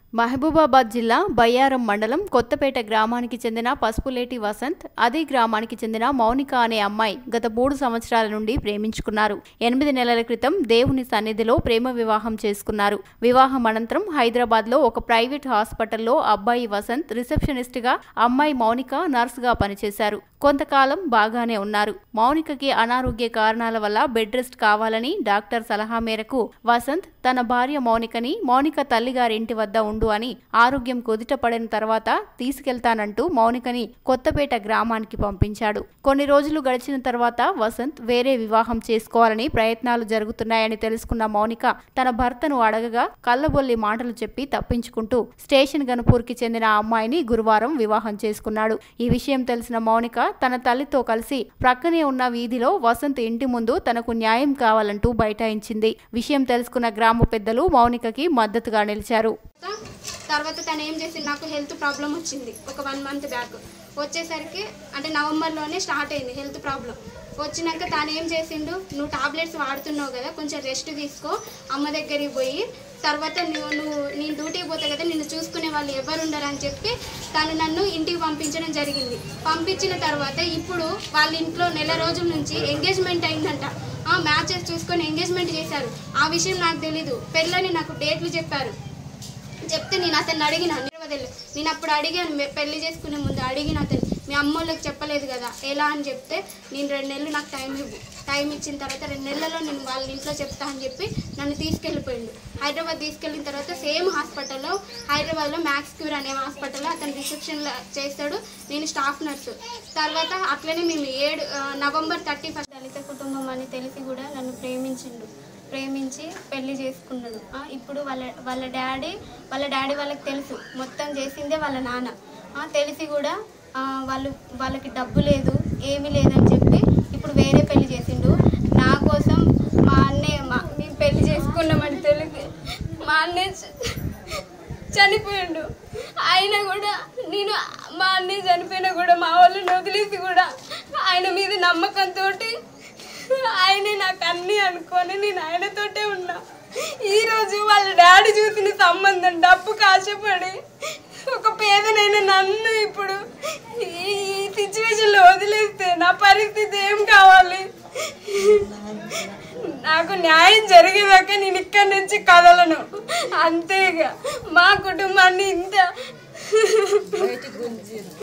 మహబూబాబాద్ జిల్లా బయ్యారం మండలం కొత్తపేట గ్రామానికి చెందిన పసుపులేటి వసంత్ అదే గ్రామానికి చెందిన మౌనిక అనే అమ్మాయి గత మూడు సంవత్సరాల నుండి ప్రేమించుకున్నారు ఎనిమిది నెలల క్రితం దేవుని సన్నిధిలో ప్రేమ వివాహం చేసుకున్నారు వివాహం అనంతరం హైదరాబాద్లో ఒక ప్రైవేట్ హాస్పిటల్లో అబ్బాయి వసంత్ రిసెప్షనిస్ట్గా అమ్మాయి మౌనిక నర్సుగా పనిచేశారు కొంతకాలం బాగానే ఉన్నారు మౌనికకి అనారోగ్య కారణాల వల్ల బెడ్ రెస్ట్ కావాలని డాక్టర్ సలహా మేరకు వసంత్ తన భార్య మౌనికని మౌనిక తల్లిగారి ఇంటి వద్ద ఉండు అని ఆరోగ్యం కుదుట పడిన తర్వాత తీసుకెళ్తానంటూ మౌనికని కొత్తపేట గ్రామానికి పంపించాడు కొన్ని రోజులు గడిచిన తర్వాత వసంత్ వేరే వివాహం చేసుకోవాలని ప్రయత్నాలు జరుగుతున్నాయని తెలుసుకున్న మౌనిక తన భర్తను అడగగా కళ్ళబొల్లి మాటలు చెప్పి తప్పించుకుంటూ స్టేషన్ గన్పూర్కి చెందిన ఆ అమ్మాయిని గురువారం వివాహం చేసుకున్నాడు ఈ విషయం తెలిసిన మౌనిక తన తల్లితో కలిసి ప్రక్కనే ఉన్న వీధిలో వసంత్ ఇంటి ముందు తనకు న్యాయం కావాలంటూ బైఠాయించింది విషయం తెలుసుకున్న గ్రామ పెద్దలు మౌనికకి మద్దతుగా నిలిచారు తర్వాత తను ఏం చేసింది నాకు హెల్త్ ప్రాబ్లం వచ్చింది ఒక వన్ మంత్ బ్యాక్ వచ్చేసరికి అంటే నవంబర్లోనే స్టార్ట్ అయింది హెల్త్ ప్రాబ్లం వచ్చినాక తను ఏం చేసిండు నువ్వు టాబ్లెట్స్ వాడుతున్నావు కదా కొంచెం రెస్ట్ తీసుకో అమ్మ దగ్గరికి పోయి తర్వాత నువ్వు నువ్వు నేను డ్యూటీకి పోతా కదా నిన్ను చూసుకునే వాళ్ళు ఎవరు ఉండరు అని చెప్పి తను నన్ను ఇంటికి పంపించడం జరిగింది పంపించిన తర్వాత ఇప్పుడు వాళ్ళ ఇంట్లో నెల రోజుల నుంచి ఎంగేజ్మెంట్ అయిందంట ఆ మ్యాచెస్ చూసుకొని ఎంగేజ్మెంట్ చేశారు ఆ విషయం నాకు తెలీదు పెళ్ళని నాకు డేట్లు చెప్పారు చెప్తే నేను అతన్ని అడిగిన నిర్వదలు నేను అప్పుడు అడిగాను మె- పెళ్లి చేసుకునే ముందు అడిగిన అతను మీ అమ్మోళ్ళకి చెప్పలేదు కదా ఎలా అని చెప్తే నేను రెండు నెలలు నాకు టైం ఇవ్వు టైం ఇచ్చిన తర్వాత రెండు నెలల్లో నేను వాళ్ళ ఇంట్లో చెప్తా అని చెప్పి నన్ను తీసుకెళ్ళిపోయిండు హైదరాబాద్ తీసుకెళ్ళిన తర్వాత సేమ్ హాస్పిటల్లో హైదరాబాద్లో మ్యాక్స్ క్యూర్ అనే హాస్పిటల్లో అతను రిసెప్షన్లో చేస్తాడు నేను స్టాఫ్ నర్సు తర్వాత అట్లనే మేము ఏడు ఆ, నవంబర్ థర్టీ ఫస్ట్ దళిత కుటుంబం అని తెలిసి కూడా నన్ను ప్రేమించిండు ప్రేమించి పెళ్లి చేసుకున్నాడు ఆ, ఇప్పుడు వాళ్ళ వాళ్ళ డాడీ వాళ్ళ డాడీ వాళ్ళకి తెలుసు మొత్తం చేసిందే వాళ్ళ నాన్న ఆ, తెలిసి కూడా ఆ, వాళ్ళు వాళ్ళకి డబ్బు లేదు ఏమీ లేదని చెప్పి ఇప్పుడు వేరే పెళ్లి చేసిండు నా కోసం మా అన్నయ్య మా మేము పెళ్లి చేసుకున్నామని తెలిసి మా అన్నయ్య చ- చనిపోయిండు ఆయన కూడా నేను మా అన్నయ్య చనిపోయినా కూడా మా వాళ్ళని వదిలేసి కూడా ఆయన మీద నమ్మకంతో ఆయనే నాకు అన్ని అనుకొని నేను ఆయనతోటే ఉన్నా ఈరోజు వాళ్ళ డాడీ చూసిన సంబంధం డబ్బు కాశపడి ఒక పేదనైన నన్ను ఇప్పుడు ఈ సిచ్యువేషన్లో వదిలేస్తే నా పరిస్థితి ఏం కావాలి నాకు న్యాయం జరిగేదాకా నేను ఇక్కడి నుంచి కదలను అంతేగా మా కుటుంబాన్ని ఇంత